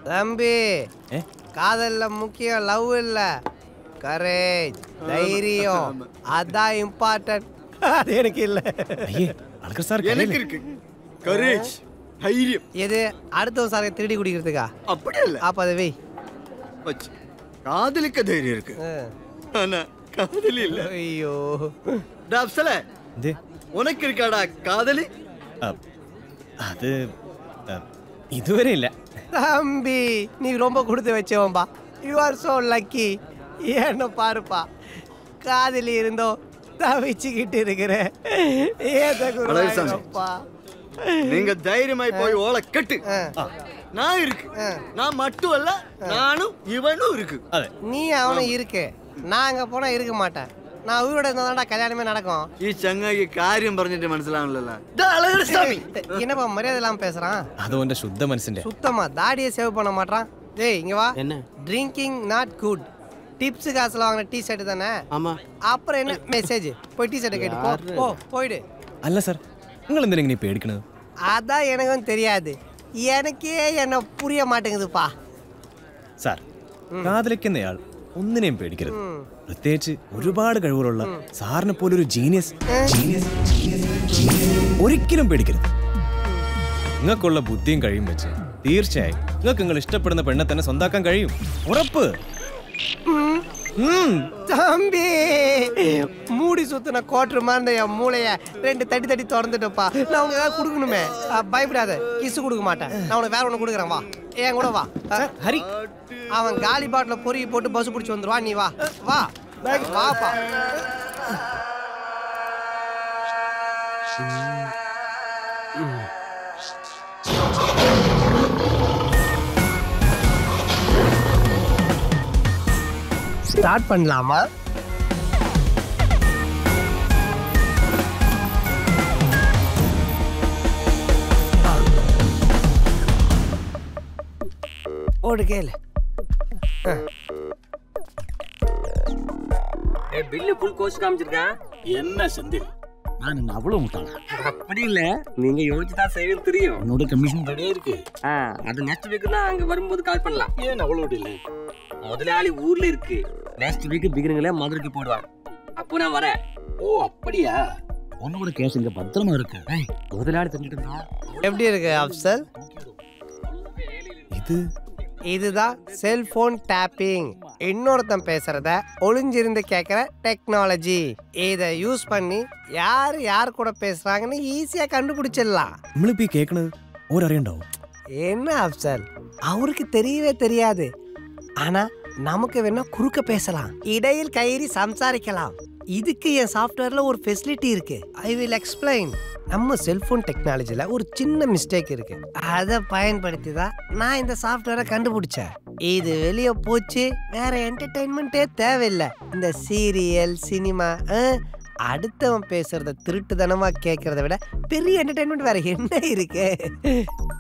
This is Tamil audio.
தம்பி ஏ? காதல்ல முக்கியம் லவ் இல்ல கரேஜ் தைரியம் அதான் இம்பார்ட்டன்ட் அது எனக்கு இல்ல ஐயே அழகர் சார் எனக்கு இருக்கு கரேஜ் தைரியம் எது அடுத்தவன் சாரை திருடி குடிக்கிறதுக்கா அப்படி இல்ல அப்ப அதை வை வச்சு காதலிக்க தைரியம் இருக்கு ஆ. ஆனா காதலி இல்ல ஐயோ டா அப்சல இது உனக்கு இருக்காடா காதலி அ, அது அ, இதுவரை இல்லை தம்பி நீ ரொம்ப கொடுத்து வச்சவன்பா யூ ஆர் சோ லக்கி என்ன பாருப்பா காதலி இருந்தோ தவிச்சுக்கிட்டு இருக்கிற ஏத அழகுசாமி. குருப்பா நீங்க தைரியமாய் போய் ஓலை கட்டு ஆ, நான் இருக்கு நான் மட்டும் அல்ல நானும் இவனும் இருக்கு അതെ நீ அவனும் இருக்கு நான் அங்க போனா இருக்க மாட்டேன் நான் உயிரோட இருந்தா கல்யாணமே நடக்கும் ഈ ചങ്ങായി കാര്യം പറഞ്ഞിട്ട് മനസ്സിലാവണല്ലോ അളകരസ്വാമി என்னப்பா மரியாதை இல்லாம பேசுறான் അത് ഓൻ്റെ ശുദ്ധ മനസ്സിന്റെ சுத்தமா தாடியை சேவ் பண்ண மாட்டான் டேய் இங்க வா என்ன ட்ரிங்கிங் நாட் குட் டிப்ஸ் காசுல வாங்கின டீ ஷர்ட் தானே ஆமா அப்புறம் என்ன மெசேஜ் போய் டீ ஷர்ட்டை கேட்டு போ போ போயிடு അല്ല സാർ നിങ്ങൾ എന്തിനാ ഇങ്ങനെ പേടിക്കണത് அதான் எனக்கும் தெரியாது எனக்கே என்ன புரிய மாட்டேங்குதுப்பா സാർ കാതലിക്കുന്നയാൾ ഒന്നിനെയും പേടിക്കരുത് പ്രത്യേകിച്ച് ഒരുപാട് കഴിവുകളുള്ള സാറിനെ പോലൊരു ജീനിയസ് ജീനിയസ് ഒരിക്കലും പേടിക്കരുത് നിങ്ങൾക്കുള്ള ബുദ്ധിയും കഴിയും വെച്ച് തീർച്ചയായും നിങ്ങൾക്ക് നിങ്ങൾ ഇഷ്ടപ്പെടുന്ന പെണ്ണെ തന്നെ സ്വന്താക്കാൻ കഴിയും ഉറപ്പ് ഉം. தம்பி மூடி சுத்தின கோட்டர் மாதிரி என் மூளைய ரெண்டு தட்டி தட்டி திறந்துட்டப்பா நான் உனக்கு ஏதாவது கொடுக்கணுமே அஹ், பயப்படாத கிஸ் கொடுக்க மாட்டேன் நான் உனக்கு வேற ஒன்று கொடுக்குறேன் வா என் கூட வா அஹ், ஹரி அவன் காலி பாட்டில் பொறுக்கி போட்டு பஸ் பிடிச்சி வந்துருவா நீ வா வா வாப்பா ஸ்டார்ட் பண்ணலாமா ஓடு கேளு பில்லு ஃபுல் கோர்ஸ் காமிச்சிருக்கேன் என்ன செந்தில் நான் என்ன அவ்வளவு முட்டாளா அப்படி இல்ல நீங்க யோசிச்சு தான் செய்யும் தெரியும் உன்னோட கமிஷன் ரெடியா இருக்கு ஆ, அது நெக்ஸ்ட் வீக் தான் அங்க வரும்போது கால் பண்ணலாம் ஏன் அவ்வளவு டிலே முதலாளி ஊர்ல இருக்கு நெக்ஸ்ட் வீக் பிகினிங்ல மதுரைக்கு போடுவாங்க அப்போ நான் வரேன் ஓ அப்படியா உன்னோட கேஸ் இங்க பத்திரமா இருக்கு ஏய், முதலாளி தெரிஞ்சுட்டு இருந்தா எப்படி இருக்கு அப்சல் ഇത് இதுதான் செல்போன் டேப்பிங் இன்னொருத்தன் பேசுறத ஒளிஞ்சிருந்து கேட்குற டெக்னாலஜி இதை யூஸ் பண்ணி யார் யார் கூட பேசுறாங்கன்னு ஈஸியா கண்டுபிடிச்சிடலாம் നമ്മളിപ്പോ ഈ കേൾക്കണത് ഓരറിയണ്ടാവും என்ன அப்சல் அவருக்கு தெரியவே தெரியாது ஆனா நமக்கு வேணா குறுக்க பேசலாம் இடையில் கயிறி சம்சாரிக்கலாம் இதுக்கு என் சாஃப்ட்வேர்ல ஒரு ஃபெசிலிட்டி இருக்கு ஐ வில் எக்ஸ்பிளைன் நம்ம செல்போன் டெக்னாலஜில ஒரு சின்ன மிஸ்டேக் இருக்கு அதை பயன்படுத்தி தான் நான் இந்த சாஃப்ட்வேரை கண்டுபிடிச்சேன் இது வெளியே போச்சு வேற என்டர்டைன்மெண்ட்டே தேவையில்லை இந்த சீரியல் சினிமா அடுத்தவன் பேசுறத திருட்டுத்தனமா கேட்கறத விட பெரிய என்டர்டைன்மெண்ட் வேற என்ன இருக்கு